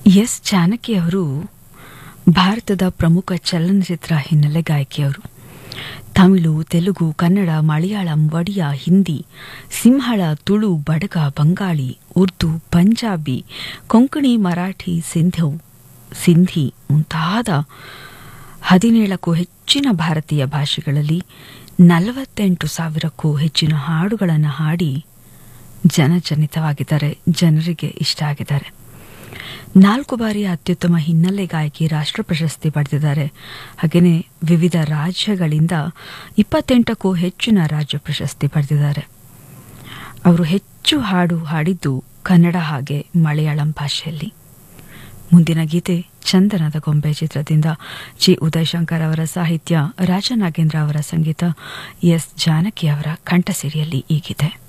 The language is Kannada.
ಎಸ್ ಜಾನಕಿ ಅವರು ಭಾರತದ ಪ್ರಮುಖ ಚಲನಚಿತ್ರ ಹಿನ್ನೆಲೆ ಗಾಯಕಿಯವರು ತಮಿಳು ತೆಲುಗು ಕನ್ನಡ ಮಲಯಾಳಂ ಒಡಿಯಾ ಹಿಂದಿ ಸಿಂಹಳ ತುಳು ಬಡಗ ಬಂಗಾಳಿ ಉರ್ದು ಪಂಜಾಬಿ ಕೊಂಕಣಿ ಮರಾಠಿ ಸಿಂಧು ಸಿಂಧಿ ಮುಂತಾದ ಹದಿನೇಳಕ್ಕೂ ಹೆಚ್ಚಿನ ಭಾರತೀಯ ಭಾಷೆಗಳಲ್ಲಿ ನಲವತ್ತೆಂಟು ಸಾವಿರಕ್ಕೂ ಹೆಚ್ಚಿನ ಹಾಡುಗಳನ್ನು ಹಾಡಿ ಜನಜನಿತವಾಗಿದ್ದಾರೆ ಜನರಿಗೆ ಇಷ್ಟ ಆಗಿದ್ದಾರೆ ನಾಲ್ಕು ಬಾರಿ ಅತ್ಯುತ್ತಮ ಹಿನ್ನೆಲೆ ಗಾಯಕಿ ರಾಷ್ಟ್ರ ಪ್ರಶಸ್ತಿ ಪಡೆದಿದ್ದಾರೆ ಹಾಗೆಯೇ ವಿವಿಧ ರಾಜ್ಯಗಳಿಂದ ಇಪ್ಪತ್ತೆಂಟಕ್ಕೂ ಹೆಚ್ಚಿನ ರಾಜ್ಯ ಪ್ರಶಸ್ತಿ ಪಡೆದಿದ್ದಾರೆ ಅವರು ಹೆಚ್ಚು ಹಾಡು ಹಾಡಿದ್ದು ಕನ್ನಡ ಹಾಗೆ ಮಲಯಾಳಂ ಭಾಷೆಯಲ್ಲಿ ಮುಂದಿನ ಗೀತೆ ಚಂದನದ ಗೊಂಬೆ ಚಿತ್ರದಿಂದ ಜಿ ಉದಯಶಂಕರ್ ಅವರ ಸಾಹಿತ್ಯ ರಾಜನಾಗೇಂದ್ರ ಅವರ ಸಂಗೀತ ಎಸ್ ಜಾನಕಿ ಅವರ ಕಂಠಸಿರಿಯಲ್ಲಿ ಈ ಗೀತೆ